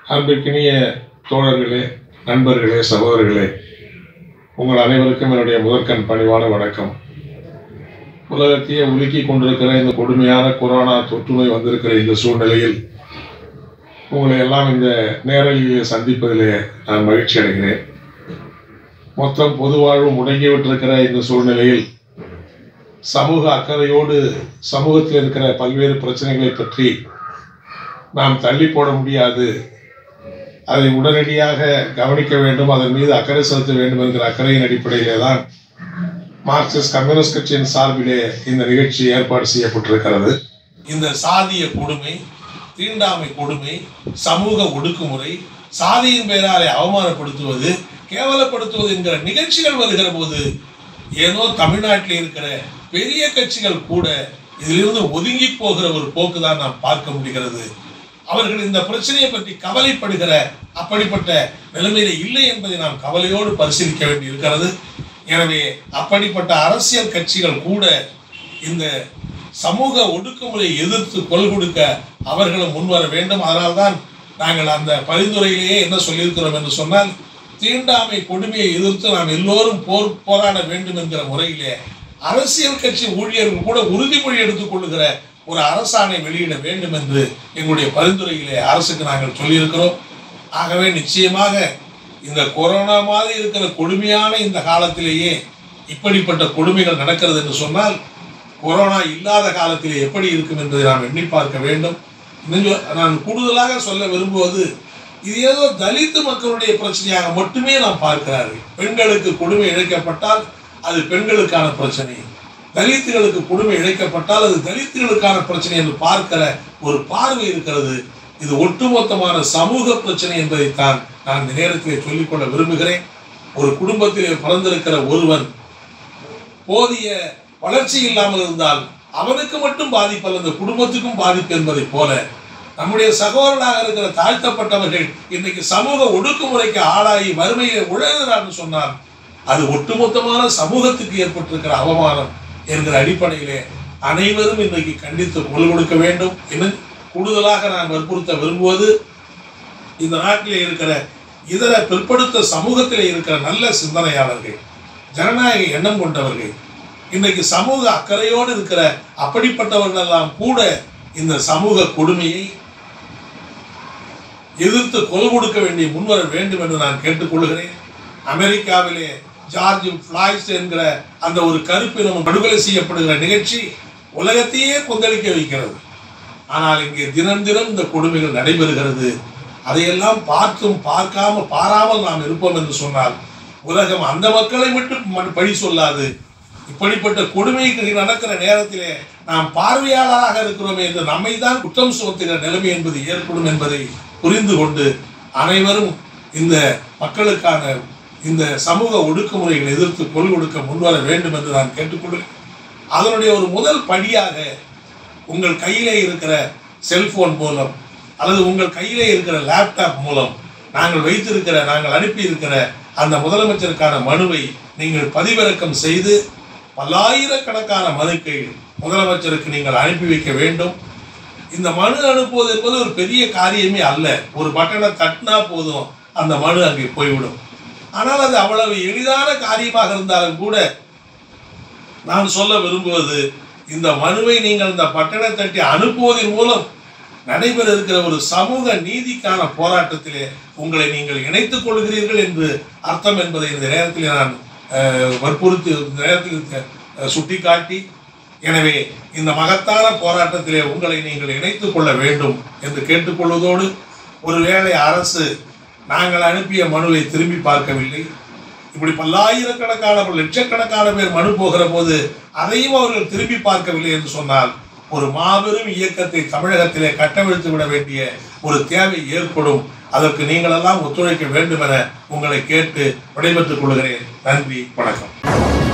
அன்பிற்கினிய தோழர்களே நண்பர்களே சகோதரர்களே உங்கள் அனைவருக்கும் என்னுடைய முதற்கண் பணிவான வணக்கம் உலகத்தையே உலுக்கி கொண்டிருக்கிற இந்த கொடுமையான கொரோனா தொற்று நோய் வந்திருக்கிற இந்த சூழ்நிலையில் உங்களை எல்லாம் இந்த நேரலிலே சந்திப்பதிலே நான் மகிழ்ச்சி அடைகிறேன் மொத்தம் பொது வாழ்வு முடங்கிவிட்டிருக்கிற இந்த சூழ்நிலையில் சமூக அக்கறையோடு சமூகத்தில் இருக்கிற பல்வேறு பிரச்சனைகளை பற்றி நாம் தள்ளி போட முடியாது அதை உடனடியாக கவனிக்க வேண்டும் அதன் மீது அக்கறை செலுத்த வேண்டும் என்கிற அக்கறையின் அடிப்படையிலே தான் மார்க்சிஸ்ட் கம்யூனிஸ்ட் கட்சியின் சார்பிலே இந்த நிகழ்ச்சி ஏற்பாடு செய்யப்பட்டிருக்கிறது இந்த சாதிய கொடுமை தீண்டாமை கொடுமை சமூக ஒடுக்குமுறை சாதியின் பெயராலே அவமானப்படுத்துவது கேவலப்படுத்துவது என்கிற நிகழ்ச்சிகள் வருகிற போது ஏதோ தமிழ்நாட்டில் இருக்கிற பெரிய கட்சிகள் கூட இதிலிருந்து ஒதுங்கி போகிற ஒரு போக்கு தான் நாம் பார்க்க முடிகிறது அவர்கள் இந்த பிரச்சனையை பற்றி கவலைப்படுகிற அப்படிப்பட்ட நிலைமையில இல்லை என்பதை நாம் கவலையோடு பரிசீலிக்க வேண்டி இருக்கிறது எனவே அப்படிப்பட்ட அரசியல் கட்சிகள் கூட இந்த சமூக ஒடுக்குமுறையை எதிர்த்து கொள் கொடுக்க அவர்களும் முன்வர வேண்டும் அதனால்தான் நாங்கள் அந்த பரிந்துரையிலேயே என்ன சொல்லியிருக்கிறோம் என்று சொன்னால் தீண்டாமை கொடுமையை எதிர்த்து நாம் எல்லோரும் போர் போராட வேண்டும் என்கிற முறையிலே அரசியல் கட்சி ஊழியர்கள் கூட உறுதிமொழி எடுத்துக் கொள்ளுகிற ஒரு அரசாணை வெளியிட வேண்டும் என்று எங்களுடைய பரிந்துரையிலே அரசுக்கு நாங்கள் சொல்லியிருக்கிறோம் ஆகவே நிச்சயமாக இந்த கொரோனா மாதிரி இருக்கிற கொடுமையான இந்த காலத்திலேயே இப்படிப்பட்ட கொடுமைகள் நடக்கிறது என்று சொன்னால் கொரோனா இல்லாத காலத்திலே எப்படி இருக்கும் என்பதை நாம் எண்ணி பார்க்க வேண்டும் இன்னும் நான் கூடுதலாக சொல்ல விரும்புவது இது ஏதோ தலித்து மக்களுடைய பிரச்சனையாக மட்டுமே நாம் பார்க்கிறார்கள் பெண்களுக்கு கொடுமை இழைக்கப்பட்டால் அது பெண்களுக்கான பிரச்சனை தலித்துகளுக்கு கொடுமை இழைக்கப்பட்டால் அது தலித்துகளுக்கான பிரச்சனை என்று பார்க்கிற ஒரு பார்வை இருக்கிறது இது ஒட்டுமொத்தமான சமூக பிரச்சனை என்பதைத்தான் நான் இந்த நேரத்திலே சொல்லிக்கொள்ள விரும்புகிறேன் ஒரு குடும்பத்திலே பிறந்திருக்கிற ஒருவன் போதிய வளர்ச்சி இல்லாமல் இருந்தால் அவனுக்கு மட்டும் பாதிப்பு அல்ல அந்த குடும்பத்துக்கும் பாதிப்பு என்பதை போல நம்முடைய சகோதரனாக இருக்கிற தாழ்த்தப்பட்டவர்கள் இன்னைக்கு சமூக ஒடுக்குமுறைக்கு ஆளாகி வறுமையை உழகிறான்னு சொன்னால் அது ஒட்டுமொத்தமான சமூகத்துக்கு ஏற்பட்டிருக்கிற அவமானம் என்கிற அடிப்படையிலே அனைவரும் இன்றைக்கு கண்டித்து குரல் கொடுக்க வேண்டும் இன்னும் கூடுதலாக நான் வற்புறுத்த விரும்புவது இந்த நாட்டிலே இருக்கிற இதர பிற்படுத்த சமூகத்திலே இருக்கிற நல்ல சிந்தனையாளர்கள் ஜனநாயக எண்ணம் கொண்டவர்கள் இன்றைக்கு சமூக அக்கறையோடு இருக்கிற அப்படிப்பட்டவர்கள் எல்லாம் கூட இந்த சமூக கொடுமையை எதிர்த்து கொல் கொடுக்க வேண்டிய முன்வர வேண்டும் என்று நான் கேட்டுக்கொள்கிறேன் அமெரிக்காவிலே ஜார்ஜ் பிளாய்ஸ் என்கிற அந்த ஒரு கருப்பினம் படுகொலை செய்யப்படுகிற நிகழ்ச்சி உலகத்தையே கொந்தளிக்க வைக்கிறது ஆனால் இங்கே தினம் தினம் இந்த கொடுமைகள் நடைபெறுகிறது அதையெல்லாம் பார்த்தும் பார்க்காம பாராமல் நாம் இருப்போம் என்று சொன்னால் உலகம் அந்த மக்களை மட்டும் பழி சொல்லாது இப்படிப்பட்ட கொடுமைக்கு நடக்கிற நேரத்திலே நாம் பார்வையாளராக இருக்கிறோமே என்று நம்மை தான் குற்றம் சுமத்துகிற நிலைமை என்பது ஏற்படும் என்பதை புரிந்து கொண்டு அனைவரும் இந்த மக்களுக்கான இந்த சமூக ஒடுக்குமுறைகளை எதிர்த்து கொள் கொடுக்க முன்வர வேண்டும் என்று நான் கேட்டுக்கொள்கிறேன் அதனுடைய ஒரு முதல் படியாக உங்கள் கையிலே இருக்கிற செல்போன் மூலம் அல்லது உங்கள் கையிலே இருக்கிற லேப்டாப் மூலம் நாங்கள் வைத்திருக்கிற நாங்கள் அனுப்பி இருக்கிற அந்த முதலமைச்சருக்கான மனுவை நீங்கள் பதிவிறக்கம் செய்து பல்லாயிரக்கணக்கான மனுக்கள் முதலமைச்சருக்கு நீங்கள் அனுப்பி வைக்க வேண்டும் இந்த மனு அனுப்புவது என்பது ஒரு பெரிய காரியமே அல்ல ஒரு பட்டனை தட்டினா போதும் அந்த மனு அங்கே போய்விடும் ஆனால் அது அவ்வளவு எளிதான காரியமாக இருந்தாலும் கூட நான் சொல்ல விரும்புவது இந்த மனுவை நீங்கள் இந்த பட்டணை தட்டி அனுப்புவதன் மூலம் நடைபெற இருக்கிற ஒரு சமூக நீதிக்கான போராட்டத்திலே உங்களை நீங்கள் இணைத்துக் கொள்கிறீர்கள் என்று அர்த்தம் என்பதை இந்த நேரத்தில் நான் வற்புறுத்தி இந்த நேரத்தில் சுட்டிக்காட்டி எனவே இந்த மகத்தான போராட்டத்திலே உங்களை நீங்கள் இணைத்துக் கொள்ள வேண்டும் என்று கேட்டுக்கொள்வதோடு ஒருவேளை அரசு நாங்கள் அனுப்பிய மனுவை திரும்பி பார்க்கவில்லை இப்படி பல்லாயிரக்கணக்கான லட்சக்கணக்கான பேர் மனு போகிற போது அதையும் அவர்கள் திரும்பி பார்க்கவில்லை என்று சொன்னால் ஒரு மாபெரும் இயக்கத்தை தமிழகத்திலே கட்டவிழ்த்து விட வேண்டிய ஒரு தேவை ஏற்படும் அதற்கு நீங்களெல்லாம் ஒத்துழைக்க வேண்டும் என உங்களை கேட்டு விடைபெற்றுக் கொள்கிறேன் நன்றி வணக்கம்